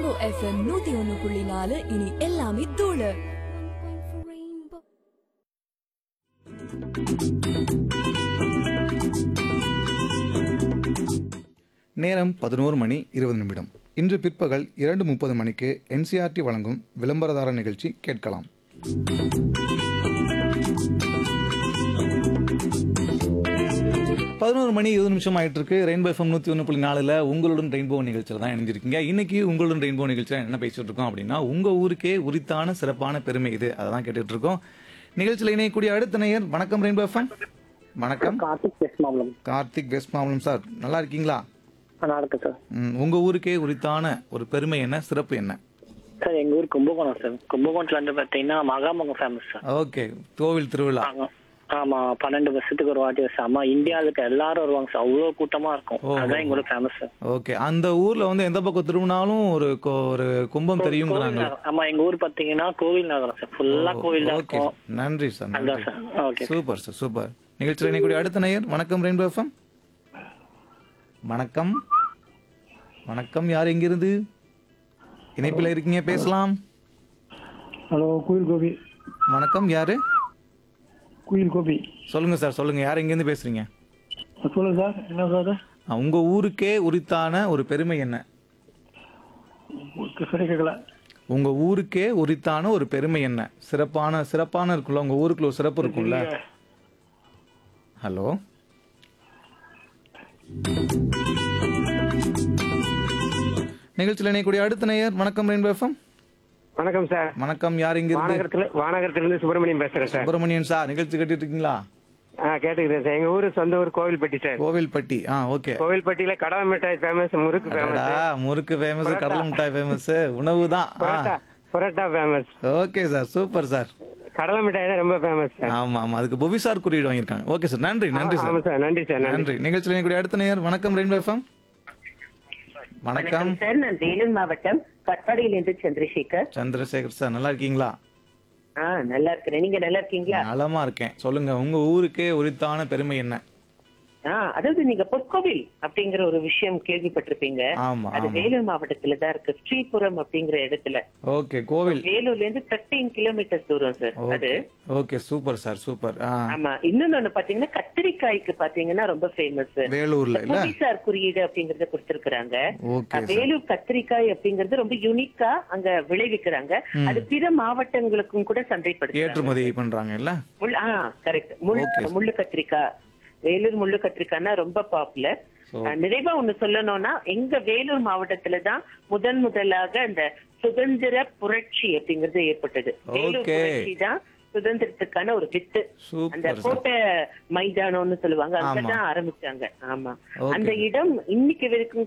FM நூத்தி ஒன்னு புள்ளி நாலு இனி எல்லாமே தூளு நேரம் பதினோரு மணி இருபது நிமிடம் இன்று பிற்பகல் இரண்டு முப்பது மணிக்கு என்சிஆர்டி வழங்கும் விளம்பரதார நிகழ்ச்சி கேட்கலாம் பதினோரு மணி இருபது நிமிஷம் ஆயிட்டு இருக்கு ரெயின்போ எஃப்எம் நூற்றி ஒன்று புள்ளி நாலில் உங்களுடன் ரெயின்போ நிகழ்ச்சியில் தான் இணைஞ்சிருக்கீங்க இன்னைக்கு உங்களுடன் ரெயின்போ நிகழ்ச்சியில் என்ன பேசிட்டு இருக்கோம் அப்படின்னா உங்க ஊருக்கே உரித்தான சிறப்பான பெருமை இது அதை தான் கேட்டுட்டு இருக்கோம் நிகழ்ச்சியில் இணையக்கூடிய அடுத்த நேயர் வணக்கம் ரெயின்போ எஃப்எம் வணக்கம் கார்த்திக் பேசுமாம்லம் கார்த்திக் வெஸ்ட் மாமலம் சார் நல்லா இருக்கீங்களா நல்லா இருக்கு சார் ம், உங்க ஊருக்கே உரித்தான ஒரு பெருமை என்ன சிறப்பு என்ன சார் எங்க ஊர் கும்பகோணம் சார் கும்பகோணத்துல வந்து பாத்தீங்கன்னா மகாமகம் ஃபேமஸ் சார் ஓகே கோவில் திருவிழா ஆமா. ஆமா பன்னெண்டு வருஷத்துக்கு ஒரு வாட்டி வருஷம் ஆமா இந்தியாவுல இருக்க எல்லாரும் வருவாங்க சார் அவ்வளவு கூட்டமா இருக்கும் ஓ. அதான் எங்களோட ஃபேமஸ் சார் ஓகே அந்த ஊர்ல வந்து எந்த பக்கம் திரும்பினாலும் ஒரு கோ- ஒரு கும்பம் தெரியுங்கிறாங்க கோவில் நகரம். ஆமா எங்க ஊர் பாத்தீங்கன்னா கோவில் நகரம் சார் ஃபுல்லா கோவில் தான் ஓகே இருக்கும் நன்றி சார் அதான் நன்றி sir okay super sir super நிகழ்ச்சியில் இணையக்கூடிய அடுத்த நேயர் வணக்கம் ரெயின்போ எஃப்எம் வணக்கம் வணக்கம் யார் எங்கிருந்து இணைப்பில் இருக்கீங்க பேசலாம் ஹலோ குயில் கோபி வணக்கம் யாரு குயில் கோபி சொல்லுங்க சார் சொல்லுங்க யார் எங்கேருந்து பேசுறீங்க சொல்லுங்க சார் என்ன சார் ஆ, உங்க ஊருக்கே உரித்தான ஒரு பெருமை என்ன சரி கேட்கல உங்க ஊருக்கே உரித்தான ஒரு பெருமை என்ன சிறப்பான சிறப்பான இருக்குல்ல உங்க ஊருக்குள்ள ஒரு சிறப்பு இருக்கும்ல ஹலோ நிகழ்ச்சியில் இணையக்கூடிய அடுத்த நேயர் வணக்கம் ரெயின்போ எஃப்எம் வணக்கம் சார் வணக்கம் யார் இங்க இருந்து வானகரத்துல வானகரத்துல இருந்து சுப்பிரமணியம் பேசுறேன் சார் சுப்பிரமணியன் சார் நிகழ்ச்சி கட்டிட்டு இருக்கீங்களா ஆ கேட்டுக்கிறேன் சார் எங்க ஊரு சொந்த ஊர் கோவில்பட்டி சார் கோவில்பட்டி ஆ ஓகே கோவில்பட்டியில கடலை மிட்டாய் ஃபேமஸ் முறுக்கு ஃபேமஸ் அடடா, முறுக்கு ஃபேமஸ் கடலை மிட்டாய் ஃபேமஸ் உணவு தான் parotta parotta famous okay sir super sir கடலை மிட்டாய் தான் ரொம்ப ஃபேமஸ் சார் ஆமா ஆமா அதுக்கு புவிசார் குறியீடு வாங்கியிருக்காங்க ஓகே சார் நன்றி நன்றி சார் ஆமா சார் நன்றி சார் நன்றி நன்றி நிகழ்ச்சியில் இணையக்கூடிய அடுத்த நேயர் வணக்கம் ரெயின்போ எஃப்எம் வணக்கம் சார் நான் வேலூர் மாவட்டம் கட்பாடியிலிருந்து சந்திரசேகர் சந்திரசேகர் சார் நல்லா இருக்கீங்களா ஆ நல்லா இருக்கிறேன் நீங்க நல்லா இருக்கீங்களா நலமா இருக்கேன் சொல்லுங்க உங்க ஊருக்கே உரித்தான பெருமை என்ன ஆ அதாவது நீங்க பொற்கோவில் அப்படிங்கிற ஒரு விஷயம் கேள்விப்பட்டிருப்பீங்க ஆமா அது ஆமா வேலூர் மாவட்டத்துல தான் இருக்கு ஸ்ரீபுரம் அப்படிங்கிற இடத்துல ஓகே கோவில் வேலூர்ல இருந்து தேர்ட்டீன் கிலோமீட்டர் தூரம் சார் அது okay okay super sir super ஆ ஆமா இன்னொன்னு ஒண்ணு பாத்தீங்கன்னா கத்திரிக்காய்க்கு பாத்தீங்கன்னா ரொம்ப ஃபேமஸ் வேலூர்ல இல்ல புவிசார் குறியீடு அப்படிங்கறத கொடுத்திருக்கிறாங்க ஓகே சார் வேலூர் கத்திரிக்காய் அப்படிங்கறது ரொம்ப யூனிக்கா அங்க விளைவிக்கிறாங்க அது பிற மாவட்டங்களுக்கும் கூட சந்தைப்படுத்துறாங்க ஏற்றுமதி பண்றாங்க இல்ல முள் ஆ கரெக்ட் முள் Okay. முள்ளு கத்திரிக்காய் வேலூர் முள்ளு கத்திரிக்காய்னா ரொம்ப பாப்புலர் So- நிறைவா ஒண்ணு சொல்லணும்னா எங்க வேலூர் மாவட்டத்துல தான் முதன் முதலாக அந்த சுதந்திர புரட்சி அப்படிங்கறது ஏற்பட்டது வேலூர் Okay. புரட்சி தான் சுதந்திரத்துக்கான ஒரு வித்து அந்த சூப்பர் சார் கோட்டை மைதானம்னு சொல்லுவாங்க ஆமா. அங்கதான் ஆரம்பிச்சாங்க ஆமா Okay. அந்த இடம் இன்னைக்கு வரைக்கும்